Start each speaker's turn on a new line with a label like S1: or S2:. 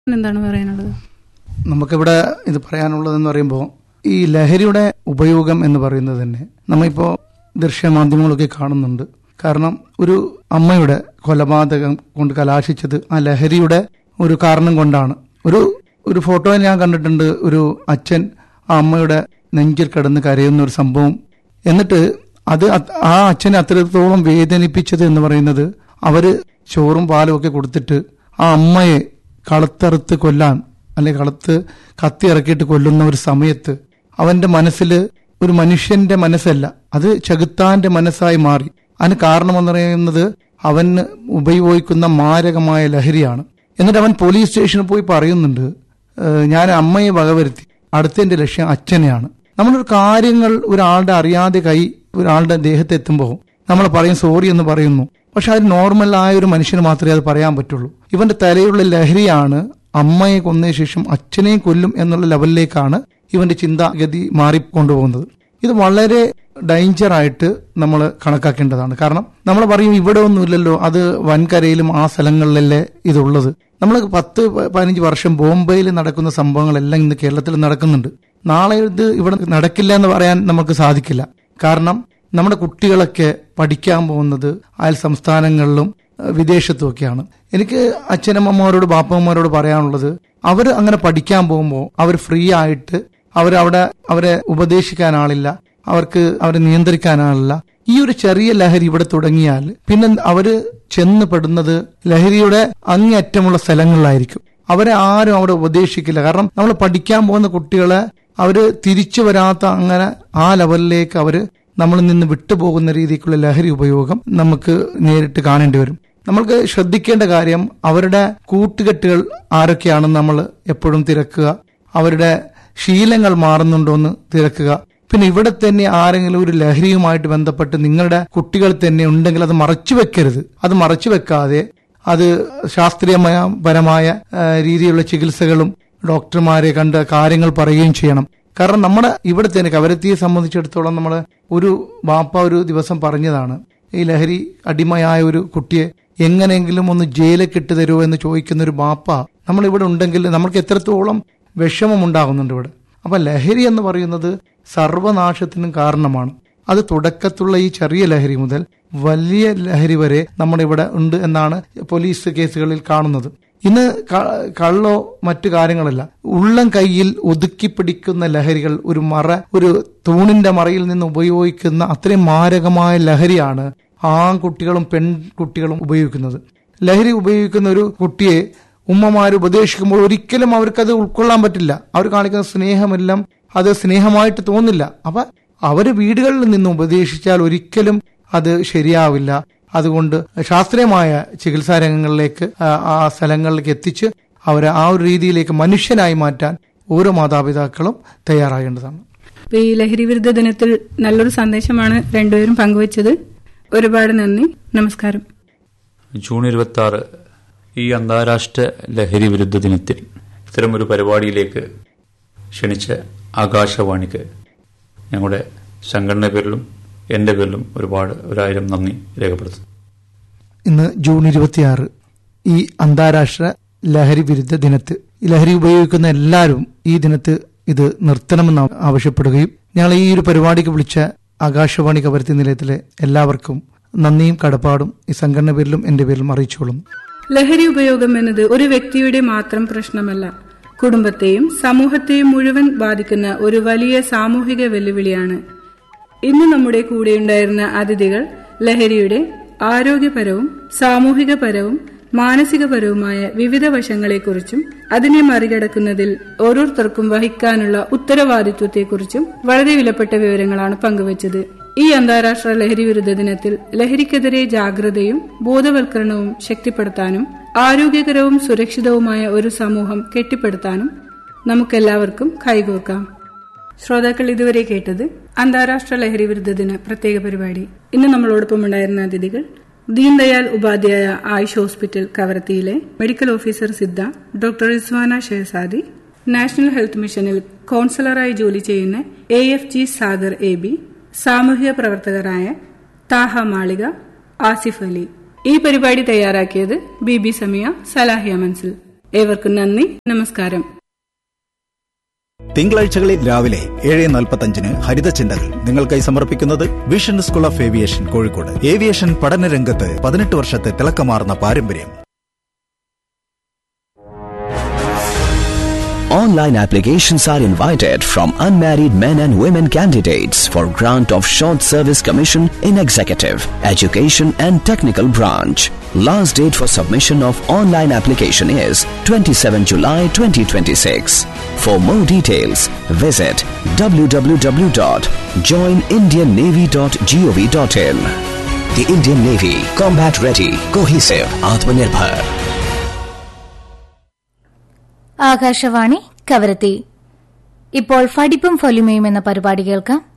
S1: എന്താണ് പറയാനുള്ളത്
S2: നമുക്കിവിടെ ഇത് പറയാനുള്ളതെന്ന് പറയുമ്പോൾ ഈ ലഹരിയുടെ ഉപയോഗം എന്ന് പറയുന്നത് തന്നെ നമ്മളിപ്പോൾ ദൃശ്യമാധ്യമങ്ങളൊക്കെ കാണുന്നുണ്ട് കാരണം ഒരു അമ്മയുടെ കൊലപാതകം കൊണ്ട് കലാശിച്ചത് ആ ലഹരിയുടെ ഒരു കാരണം കൊണ്ടാണ് ഒരു ഒരു ഫോട്ടോ ഞാൻ കണ്ടിട്ടുണ്ട് ഒരു അച്ഛൻ ആ അമ്മയുടെ നെഞ്ചിൽ കിടന്ന് കരയുന്ന ഒരു സംഭവം എന്നിട്ട് അത് അത് ആ അച്ഛനെ അത്രത്തോളം വേദനിപ്പിച്ചത് എന്ന് പറയുന്നത് അവര് ചോറും പാലും ഒക്കെ കൊടുത്തിട്ട് ആ അമ്മയെ കളത്തറുത്ത് കൊല്ലാൻ അല്ലെ കളത്ത് കത്തി ഇറക്കിയിട്ട് കൊല്ലുന്ന ഒരു സമയത്ത് അവന്റെ മനസ്സിൽ ഒരു മനുഷ്യന്റെ മനസ്സല്ല അത് ചെകുത്താന്റെ മനസ്സായി മാറി അതിന് കാരണമെന്ന് പറയുന്നത് അവന് ഉപയോഗിക്കുന്ന മാരകമായ ലഹരിയാണ് എന്നിട്ട് അവൻ പോലീസ് സ്റ്റേഷനിൽ പോയി പറയുന്നുണ്ട് "ഏഹ് ഞാൻ അമ്മയെ വകവരുത്തി അടുത്തതിന്റെ ലക്ഷ്യം അച്ഛനെയാണ് നമ്മളൊരു കാര്യങ്ങൾ ഒരാളുടെ അറിയാതെ കൈ ഒരാളുടെ ദേഹത്ത് എത്തുമ്പോൾ നമ്മൾ പറയും സോറി എന്ന് പറയുന്നു പക്ഷെ അത് നോർമൽ ആയ ഒരു മനുഷ്യന് മാത്രമേ അത് പറയാൻ പറ്റുള്ളൂ ഇവന്റെ തലയുള്ള ലഹരിയാണ് അമ്മയെ കൊന്നതിന് ശേഷം അച്ഛനെ കൊല്ലും എന്നുള്ള ലെവലിലേക്കാണ് ഇവന്റെ ചിന്താഗതി മാറിക്കൊണ്ടുപോകുന്നത് ഇത് വളരെ ഡേഞ്ചർ ആയിട്ട് നമ്മൾ കണക്കാക്കേണ്ടതാണ് കാരണം നമ്മൾ പറയും ഇവിടെ ഒന്നുമില്ലല്ലോ അത് വൻകരയിലും ആ സ്ഥലങ്ങളിലല്ലേ ഇതുള്ളത് നമ്മൾ പത്ത് പ- പതിനഞ്ച് വർഷം ബോംബെയിൽ നടക്കുന്ന സംഭവങ്ങളെല്ലാം ഇന്ന് കേരളത്തിൽ നടക്കുന്നുണ്ട് നാളെ ഇത് ഇവിടെ നടക്കില്ല എന്ന് പറയാൻ നമുക്ക് സാധിക്കില്ല കാരണം നമ്മുടെ കുട്ടികളൊക്കെ പഠിക്കാൻ പോകുന്നത് അയൽ സംസ്ഥാനങ്ങളിലും ഏഹ്, വിദേശത്തുമൊക്കെയാണ് എനിക്ക് അച്ഛനമ്മമാരോട് ബാപ്പമ്മമാരോട് പറയാനുള്ളത് അവർ അങ്ങനെ പഠിക്കാൻ പോകുമ്പോൾ അവർ ഫ്രീ ആയിട്ട് അവരവിടെ അവരെ ഉപദേശിക്കാൻ ആളില്ല അവർക്ക് അവരെ നിയന്ത്രിക്കാൻ ആളില്ല ഈ ഒരു ചെറിയ ലഹരി ഇവിടെ തുടങ്ങിയാൽ പിന്നെ അവര് ചെന്ന് പെടുന്നത് ലഹരിയുടെ അങ്ങേയറ്റമുള്ള സ്ഥലങ്ങളിലായിരിക്കും അവരെ ആരും അവിടെ ഉപദേശിക്കില്ല കാരണം നമ്മൾ പഠിക്കാൻ പോകുന്ന കുട്ടികളെ അവര് തിരിച്ചു വരാത്ത അങ്ങനെ ആ ലെവലിലേക്ക് അവര് നമ്മളിൽ നിന്ന് വിട്ടുപോകുന്ന രീതിക്കുള്ള ലഹരി ഉപയോഗം നമുക്ക് നേരിട്ട് കാണേണ്ടി വരും നമ്മൾക്ക് ശ്രദ്ധിക്കേണ്ട കാര്യം അവരുടെ കൂട്ടുകെട്ടുകൾ ആരൊക്കെയാണെന്ന് നമ്മൾ എപ്പോഴും തിരക്കുക അവരുടെ ശീലങ്ങൾ മാറുന്നുണ്ടോ എന്ന് തിരക്കുക പിന്നെ ഇവിടെ തന്നെ ആരെങ്കിലും ഒരു ലഹരിയുമായിട്ട് ബന്ധപ്പെട്ട് നിങ്ങളുടെ കുട്ടികൾ തന്നെ ഉണ്ടെങ്കിൽ അത് മറച്ചു വെക്കരുത് അത് മറച്ചു വെക്കാതെ അത് ശാസ്ത്രീയമായ പരമായ ആ, രീതിയിലുള്ള ചികിത്സകളും ഡോക്ടർമാരെ കണ്ട് കാര്യങ്ങൾ പറയുകയും ചെയ്യണം കാരണം നമ്മുടെ ഇവിടെ തന്നെ കവരത്തിയെ സംബന്ധിച്ചിടത്തോളം നമ്മൾ ഒരു ബാപ്പ ഒരു ദിവസം പറഞ്ഞതാണ് ഈ ലഹരി അടിമയായ ഒരു കുട്ടിയെ എങ്ങനെയെങ്കിലും ഒന്ന് ജയിലിൽ ഇട്ട് തരുമോ എന്ന് ചോദിക്കുന്ന ഒരു ബാപ്പ നമ്മൾ ഇവിടെ ഉണ്ടെങ്കിൽ നമുക്ക് എത്രത്തോളം വിഷമം ഉണ്ടാകുന്നുണ്ട് ഇവിടെ അപ്പൊ ലഹരി എന്ന് പറയുന്നത് സർവനാശത്തിനും കാരണമാണ് അത് തുടക്കത്തുള്ള ഈ ചെറിയ ലഹരി മുതൽ വലിയ ലഹരി വരെ നമ്മുടെ ഇവിടെ ഉണ്ട് എന്നാണ് പോലീസ് കേസുകളിൽ കാണുന്നത് ഇന്ന് ക- കള്ളോ മറ്റു കാര്യങ്ങളല്ല ഉള്ളം കയ്യിൽ ഒതുക്കി പിടിക്കുന്ന ലഹരികൾ ഒരു മറ ഒരു തൂണിന്റെ മറയിൽ നിന്ന് ഉപയോഗിക്കുന്ന അത്രയും മാരകമായ ലഹരിയാണ് ആൺകുട്ടികളും പെൺകുട്ടികളും ഉപയോഗിക്കുന്നത് ലഹരി ഉപയോഗിക്കുന്ന ഒരു കുട്ടിയെ ഉമ്മമാർ ഉപദേശിക്കുമ്പോൾ ഒരിക്കലും അവർക്കത് ഉൾക്കൊള്ളാൻ പറ്റില്ല അവർ കാണിക്കുന്ന സ്നേഹമെല്ലാം അത് സ്നേഹമായിട്ട് തോന്നില്ല അപ്പൊ അവര് വീടുകളിൽ നിന്ന് ഉപദേശിച്ചാൽ ഒരിക്കലും അത് ശരിയാവില്ല അതുകൊണ്ട് ശാസ്ത്രീയമായ ചികിത്സാ രംഗങ്ങളിലേക്ക് ആ, ആ സ്ഥലങ്ങളിലേക്ക് എത്തിച്ച് അവരെ ആ ഒരു രീതിയിലേക്ക് മനുഷ്യനായി മാറ്റാൻ ഓരോ മാതാപിതാക്കളും തയ്യാറാകേണ്ടതാണ്
S1: അപ്പൊ ഈ ലഹരി വിരുദ്ധ ദിനത്തിൽ നല്ലൊരു സന്ദേശമാണ് രണ്ടുപേരും പങ്കുവച്ചത് ഒരുപാട് നന്ദി നമസ്കാരം
S3: ജൂൺ ഇരുപത്തി ആറ് ഈ അന്താരാഷ്ട്ര ലഹരി വിരുദ്ധ ദിനത്തിൽ ഇത്തരമൊരു പരിപാടിയിലേക്ക് ക്ഷണിച്ച ആകാശവാണിക്ക് ഞങ്ങളുടെ സംഘടന പേരിലും എന്റെ പേരിലും ഒരുപാട് ഒരായിരം നന്ദി രേഖപ്പെടുത്തുന്നു
S2: ഇന്ന് ജൂൺ ഇരുപത്തിയാറ് ഈ അന്താരാഷ്ട്ര ലഹരി വിരുദ്ധ ദിനത്ത് ഈ ലഹരി ഉപയോഗിക്കുന്ന എല്ലാവരും ഈ ദിനത്ത് ഇത് നിർത്തണമെന്ന് ആവശ്യപ്പെടുകയും ഞങ്ങൾ ഈ ഒരു പരിപാടിക്ക് വിളിച്ച ആകാശവാണി കവരത്തി നിലയത്തിലെ എല്ലാവർക്കും നന്ദിയും കടപ്പാടും ഈ സംഘടന പേരിലും എന്റെ പേരിലും അറിയിച്ചോളുന്നു
S1: ലഹരി ഉപയോഗം എന്നത് ഒരു വ്യക്തിയുടെ മാത്രം പ്രശ്നമല്ല കുടുംബത്തെയും സമൂഹത്തെയും മുഴുവൻ ബാധിക്കുന്ന ഒരു വലിയ സാമൂഹിക വെല്ലുവിളിയാണ് ഇന്ന് നമ്മുടെ കൂടെയുണ്ടായിരുന്ന അതിഥികൾ ലഹരിയുടെ ആരോഗ്യപരവും സാമൂഹികപരവും മാനസികപരവുമായ വിവിധ വശങ്ങളെക്കുറിച്ചും അതിനെ മറികടക്കുന്നതിൽ ഓരോരുത്തർക്കും വഹിക്കാനുള്ള ഉത്തരവാദിത്വത്തെക്കുറിച്ചും വളരെ വിലപ്പെട്ട വിവരങ്ങളാണ് പങ്കുവച്ചത് ഈ അന്താരാഷ്ട്ര ലഹരി വിരുദ്ധ ദിനത്തിൽ ലഹരിക്കെതിരെ ജാഗ്രതയും ബോധവൽക്കരണവും ശക്തിപ്പെടുത്താനും ആരോഗ്യകരവും സുരക്ഷിതവുമായ ഒരു സമൂഹം കെട്ടിപ്പടുത്താനും നമുക്കെല്ലാവർക്കും കൈകോർക്കാം ശ്രോതാക്കൾ ഇതുവരെ കേട്ടത് അന്താരാഷ്ട്ര ലഹരി വിരുദ്ധ ദിന പ്രത്യേക പരിപാടി ഇന്ന് നമ്മളോടൊപ്പം ഉണ്ടായിരുന്ന അതിഥികൾ ദീൻദയാൽ ഉപാധ്യായ ആയുഷ് ഹോസ്പിറ്റൽ കവരത്തിയിലെ medical officer Siddha doctor Rizwana Shehzadi national health മിഷനിൽ കൌൺസിലറായി ജോലി ചെയ്യുന്ന A F G Sagar A B സാമൂഹിക പ്രവർത്തകരായ താഹ മാളിക ആസിഫ് അലി ഈ പരിപാടി തയ്യാറാക്കിയത് ബി ബി സമിയ സലാഹിയ മൻസിൽ ഏവർക്കും നന്ദി നമസ്കാരം
S4: തിങ്കളാഴ്ചകളിൽ രാവിലെ ഏഴ് നാൽപ്പത്തഞ്ചിന് ഹരിത ചിന്തകൾ നിങ്ങൾക്കായി സമർപ്പിക്കുന്നത് Vision School of Aviation Kozhikode aviation പഠനരംഗത്ത് പതിനെട്ട് വർഷത്തെ തിളക്കമാർന്ന പാരമ്പര്യം
S5: Online applications are invited from unmarried men and women candidates for grant of short service commission in executive, education and technical branch. Last date for submission of online application is 27 July 2026. For more details, visit www.joinindiannavy.gov.in. The Indian Navy, combat ready, cohesive, Atmanirbhar.
S6: Akashvani Kavaratti ഇപ്പോൾ ഫടിപ്പും ഫൊലിമയും എന്ന പരിപാടി കേൾക്കാം